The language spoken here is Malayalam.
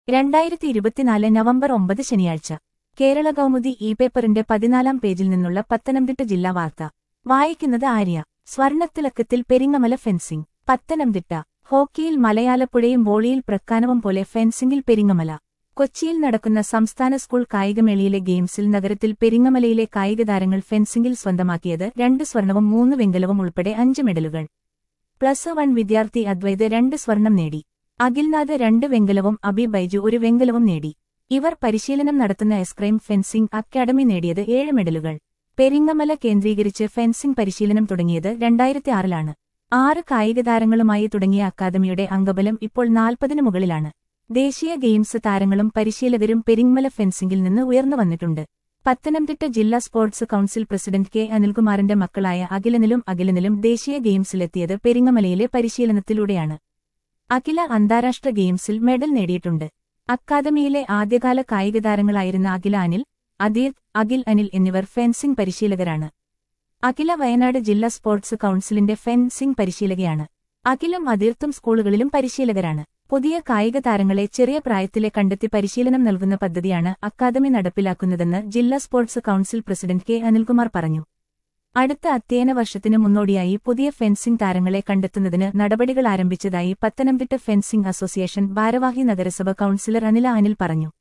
രണ്ടായിരത്തി ഇരുപത്തിനാല് നവംബർ ഒമ്പത് ശനിയാഴ്ച കേരള കൗമുദി ഇ പേപ്പറിന്റെ പതിനാലാം പേജിൽ നിന്നുള്ള പത്തനംതിട്ട ജില്ലാ വാർത്ത വായിക്കുന്നത് ആര്യ സ്വർണത്തിളക്കത്തിൽ പെരിങ്ങമല ഫെൻസിംഗ് പത്തനംതിട്ട ഹോക്കിയിൽ മലയാളപ്പുഴയും വോളിയിൽ പ്രക്കാനവും പോലെ ഫെൻസിംഗിൽ പെരിങ്ങമല കൊച്ചിയിൽ നടക്കുന്ന സംസ്ഥാന സ്കൂൾ കായികമേളയിലെ ഗെയിംസിൽ നഗരത്തിൽ പെരിങ്ങമലയിലെ കായിക താരങ്ങൾ ഫെൻസിംഗിൽ സ്വന്തമാക്കിയത് രണ്ട് സ്വർണവും മൂന്ന് വെങ്കലവും ഉൾപ്പെടെ അഞ്ച് മെഡലുകൾ പ്ലസ് വൺ വിദ്യാർത്ഥി അദ്വൈത് രണ്ട് സ്വർണം നേടി അഖിൽനാഥ് രണ്ട് വെങ്കലവും അബി ബൈജു ഒരു വെങ്കലവും നേടി ഇവർ പരിശീലനം നടത്തുന്ന എസ്ക്രൈം ഫെൻസിംഗ് അക്കാദമി നേടിയത് ഏഴ് മെഡലുകൾ പെരിങ്ങമല കേന്ദ്രീകരിച്ച് ഫെൻസിംഗ് പരിശീലനം തുടങ്ങിയത് രണ്ടായിരത്തി ആറിലാണ് ആറ് കായിക താരങ്ങളുമായി തുടങ്ങിയ അക്കാദമിയുടെ അംഗബലം ഇപ്പോൾ നാൽപ്പതിനു മുകളിലാണ് ദേശീയ ഗെയിംസ് താരങ്ങളും പരിശീലകരും പെരിങ്ങമല ഫെൻസിംഗിൽ നിന്ന് ഉയർന്നു വന്നിട്ടുണ്ട് പത്തനംതിട്ട ജില്ലാ സ്പോർട്സ് കൌൺസിൽ പ്രസിഡന്റ് കെ അനിൽകുമാറിന്റെ മക്കളായ അഖിലനിലും അഖിലനിലും ദേശീയ ഗെയിംസിലെത്തിയത് പെരിങ്ങമലയിലെ പരിശീലനത്തിലൂടെയാണ് അഖില അന്താരാഷ്ട്ര ഗെയിംസിൽ മെഡൽ നേടിയിട്ടുണ്ട് അക്കാദമിയിലെ ആദ്യകാല കായിക താരങ്ങളായിരുന്ന അഖില അനിൽ അദീർ അഖിൽ അനിൽ എന്നിവർ ഫെൻസിംഗ് പരിശീലകരാണ് അഖില വയനാട് ജില്ലാ സ്പോർട്സ് കൌൺസിലിന്റെ ഫെൻസിംഗ് പരിശീലകയാണ് അഖിലും അദീർത്തും സ്കൂളുകളിലും പരിശീലകരാണ് പുതിയ കായിക താരങ്ങളെ ചെറിയ പ്രായത്തിലെ കണ്ടെത്തി പരിശീലനം നൽകുന്ന പദ്ധതിയാണ് അക്കാദമി നടപ്പിലാക്കുന്നതെന്ന് ജില്ലാ sports council president K Anilkumar പറഞ്ഞു അടുത്ത അധ്യയന വർഷത്തിനു മുന്നോടിയായി പുതിയ ഫെൻസിംഗ് താരങ്ങളെ കണ്ടെത്തുന്നതിന് നടപടികൾ ആരംഭിച്ചതായി പത്തനംതിട്ട ഫെൻസിംഗ് അസോസിയേഷൻ ഭാരവാഹി നഗരസഭ കൌൺസിലർ അനില അനിൽ പറഞ്ഞു